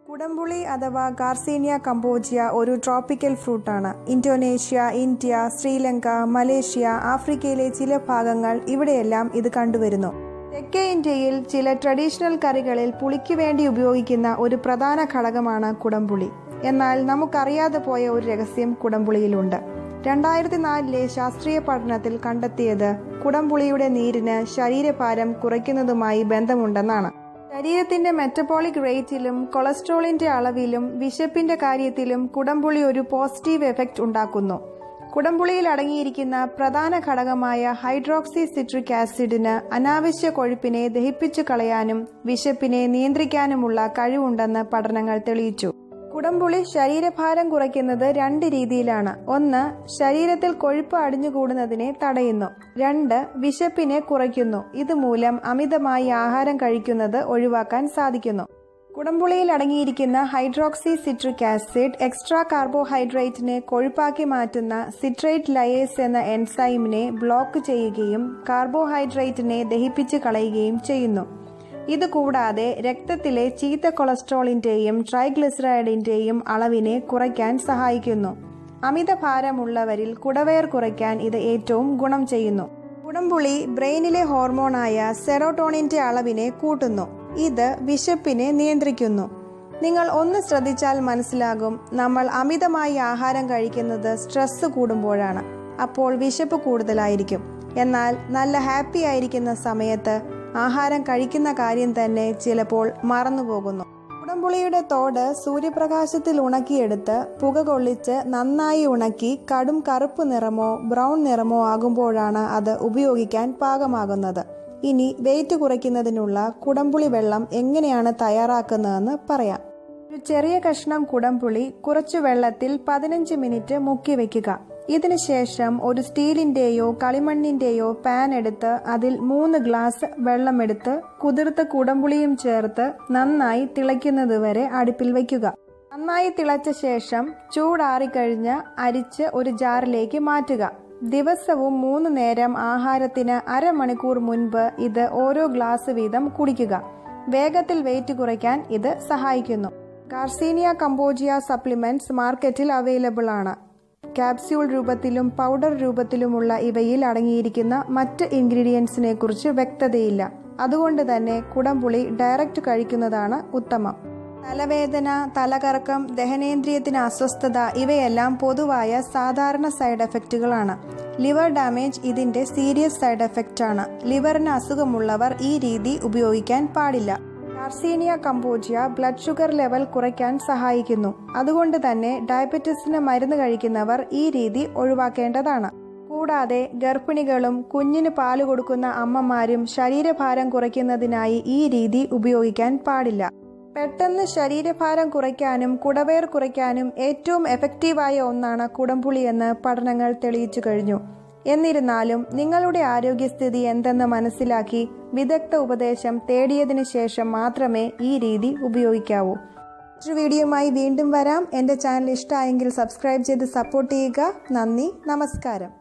കുടംപുളി അഥവാ ഗാർസീനിയ കമ്പോജിയ ഒരു ട്രോപ്പിക്കൽ ഫ്രൂട്ടാണ് ഇന്തോനേഷ്യ ഇന്ത്യ ശ്രീലങ്ക മലേഷ്യ ആഫ്രിക്കയിലെ ചില ഭാഗങ്ങൾ ഇവിടെയെല്ലാം ഇത് കണ്ടുവരുന്നു തെക്കേ ഇന്ത്യയിൽ ചില ട്രഡീഷണൽ കറികളിൽ പുളിക്ക് വേണ്ടി ഉപയോഗിക്കുന്ന ഒരു പ്രധാന ഘടകമാണ് കുടംപുളി എന്നാൽ നമുക്കറിയാതെ പോയ ഒരു രഹസ്യം കുടംപുളിയിലുണ്ട് രണ്ടായിരത്തി നാലിലെ ശാസ്ത്രീയ പഠനത്തിൽ കണ്ടെത്തിയത് കുടംപുളിയുടെ നീരിന് ശരീരഭാരം കുറയ്ക്കുന്നതുമായി ബന്ധമുണ്ടെന്നാണ് ശരീരത്തിന്റെ മെറ്റബോളിക് റേറ്റിലും കൊളസ്ട്രോളിന്റെ അളവിലും വിശപ്പിന്റെ കാര്യത്തിലും കുടംപുളി ഒരു പോസിറ്റീവ് എഫക്റ്റ് ഉണ്ടാക്കുന്നു കുടംപുളിയിൽ അടങ്ങിയിരിക്കുന്ന പ്രധാന ഘടകമായ ഹൈഡ്രോക്സി സിട്രിക് ആസിഡിന് അനാവശ്യ കൊഴുപ്പിനെ ദഹിപ്പിച്ചു കളയാനും വിശപ്പിനെ നിയന്ത്രിക്കാനുമുള്ള കഴിവുണ്ടെന്ന് പഠനങ്ങൾ തെളിയിച്ചു കുടംപുളി ശരീരഭാരം കുറയ്ക്കുന്നത് രണ്ട് രീതിയിലാണ് ഒന്ന് ശരീരത്തിൽ കൊഴുപ്പ് അടിഞ്ഞുകൂടുന്നതിനെ തടയുന്നു രണ്ട് വിശപ്പിനെ കുറയ്ക്കുന്നു ഇതുമൂലം അമിതമായി ആഹാരം കഴിക്കുന്നത് ഒഴിവാക്കാൻ സാധിക്കുന്നു കുടംപുളിയിൽ അടങ്ങിയിരിക്കുന്ന ഹൈഡ്രോക്സി സിട്രിക് ആസിഡ് എക്സ്ട്രാ കാർബോഹൈഡ്രേറ്റിനെ കൊഴുപ്പാക്കി മാറ്റുന്ന സിട്രേറ്റ് ലയേസ് എന്ന എൻസൈമിനെ ബ്ലോക്ക് ചെയ്യുകയും കാർബോഹൈഡ്രേറ്റിനെ ദഹിപ്പിച്ച് കളയുകയും ചെയ്യുന്നു ഇതുകൂടാതെ രക്തത്തിലെ ചീത്ത കൊളസ്ട്രോളിന്റെയും ട്രൈഗ്ലിസറൈഡിന്റെയും അളവിനെ കുറയ്ക്കാൻ സഹായിക്കുന്നു അമിതഭാരമുള്ളവരിൽ കുടവയർ കുറയ്ക്കാൻ ഇത് ഏറ്റവും ഗുണം ചെയ്യുന്നു കുടംപുളി ബ്രെയിനിലെ ഹോർമോണായ സെറോട്ടോണിന്റെ അളവിനെ കൂട്ടുന്നു ഇത് വിശപ്പിനെ നിയന്ത്രിക്കുന്നു നിങ്ങൾ ഒന്ന് ശ്രദ്ധിച്ചാൽ മനസ്സിലാകും നമ്മൾ അമിതമായി ആഹാരം കഴിക്കുന്നത് സ്ട്രെസ് കൂടുമ്പോഴാണ് അപ്പോൾ വിശപ്പ് കൂടുതലായിരിക്കും എന്നാൽ നല്ല ഹാപ്പി ആയിരിക്കുന്ന സമയത്ത് ആഹാരം കഴിക്കുന്ന കാര്യം തന്നെ ചിലപ്പോൾ മറന്നുപോകുന്നു കുടംപുളിയുടെ തോട് സൂര്യപ്രകാശത്തിൽ ഉണക്കിയെടുത്ത് പുക കൊള്ളിച്ച് നന്നായി ഉണക്കി കടും കറുപ്പ് നിറമോ ബ്രൗൺ നിറമോ ആകുമ്പോഴാണ് അത് ഉപയോഗിക്കാൻ പാകമാകുന്നത് ഇനി വെയിറ്റ് കുറയ്ക്കുന്നതിനുള്ള കുടംപുളി വെള്ളം എങ്ങനെയാണ് തയ്യാറാക്കുന്നതെന്ന് പറയാം ഒരു ചെറിയ കഷ്ണം കുടംപുളി കുറച്ചു വെള്ളത്തിൽ പതിനഞ്ച് മിനിറ്റ് മുക്കി വെക്കുക ഇതിനുശേഷം ഒരു സ്റ്റീലിന്റെയോ കളിമണ്ണിന്റെയോ പാൻ എടുത്ത് അതിൽ മൂന്ന് ഗ്ലാസ് വെള്ളമെടുത്ത് കുതിർത്ത കുടംപുളിയും ചേർത്ത് നന്നായി തിളയ്ക്കുന്നതുവരെ അടുപ്പിൽ വയ്ക്കുക നന്നായി തിളച്ച ശേഷം ചൂടാറിക്കഴിഞ്ഞ് അരിച്ച് ഒരു ജാറിലേക്ക് മാറ്റുക ദിവസവും മൂന്ന് നേരം ആഹാരത്തിന് അരമണിക്കൂർ മുൻപ് ഇത് ഓരോ ഗ്ലാസ് വീതം കുടിക്കുക വേഗത്തിൽ വെയിറ്റ് കുറയ്ക്കാൻ ഇത് സഹായിക്കുന്നു ഗാർസീനിയ കമ്പോജിയ സപ്ലിമെന്റ്സ് മാർക്കറ്റിൽ അവൈലബിൾ ആണ് ക്യാപ്സ്യൂൾ രൂപത്തിലും പൗഡർ രൂപത്തിലുമുള്ള ഇവയിൽ അടങ്ങിയിരിക്കുന്ന മറ്റ് ഇൻഗ്രീഡിയൻസിനെ കുറിച്ച് വ്യക്തതയില്ല അതുകൊണ്ട് തന്നെ കുടംപുളി ഡയറക്റ്റ് കഴിക്കുന്നതാണ് ഉത്തമം തലവേദന തലകറക്കം ദഹനേന്ദ്രിയത്തിന് അസ്വസ്ഥത ഇവയെല്ലാം പൊതുവായ സാധാരണ സൈഡ് എഫക്റ്റുകളാണ് ലിവർ ഡാമേജ് ഇതിന്റെ സീരിയസ് സൈഡ് എഫക്റ്റ് ആണ് ലിവറിന് അസുഖമുള്ളവർ ഈ രീതി ഉപയോഗിക്കാൻ പാടില്ല Garcinia cambogia blood sugar level കുറയ്ക്കാൻ സഹായിക്കുന്നു അതുകൊണ്ട് തന്നെ ഡയബറ്റിസിന് മരുന്ന് കഴിക്കുന്നവർ ഈ രീതി ഒഴിവാക്കേണ്ടതാണ് കൂടാതെ ഗർഭിണികളും കുഞ്ഞിന് പാല് കൊടുക്കുന്ന അമ്മമാരും ശരീരഭാരം കുറയ്ക്കുന്നതിനായി ഈ രീതി ഉപയോഗിക്കാൻ പാടില്ല പെട്ടെന്ന് ശരീരഭാരം കുറയ്ക്കാനും കുടവയർ കുറയ്ക്കാനും ഏറ്റവും എഫക്റ്റീവായ ഒന്നാണ് കുടംപുളി എന്ന് പഠനങ്ങൾ തെളിയിച്ചു കഴിഞ്ഞു എന്നിരുന്നാലും നിങ്ങളുടെ ആരോഗ്യസ്ഥിതി എന്തെന്ന് മനസ്സിലാക്കി വിദഗ്ധ ഉപദേശം തേടിയതിനു ശേഷം മാത്രമേ ഈ രീതി ഉപയോഗിക്കാവൂ മറ്റൊരു വീഡിയോയുമായി വീണ്ടും വരാം എൻ്റെ ചാനൽ ഇഷ്ടമായെങ്കിൽ സബ്സ്ക്രൈബ് ചെയ്ത് സപ്പോർട്ട് ചെയ്യുക നന്ദി നമസ്കാരം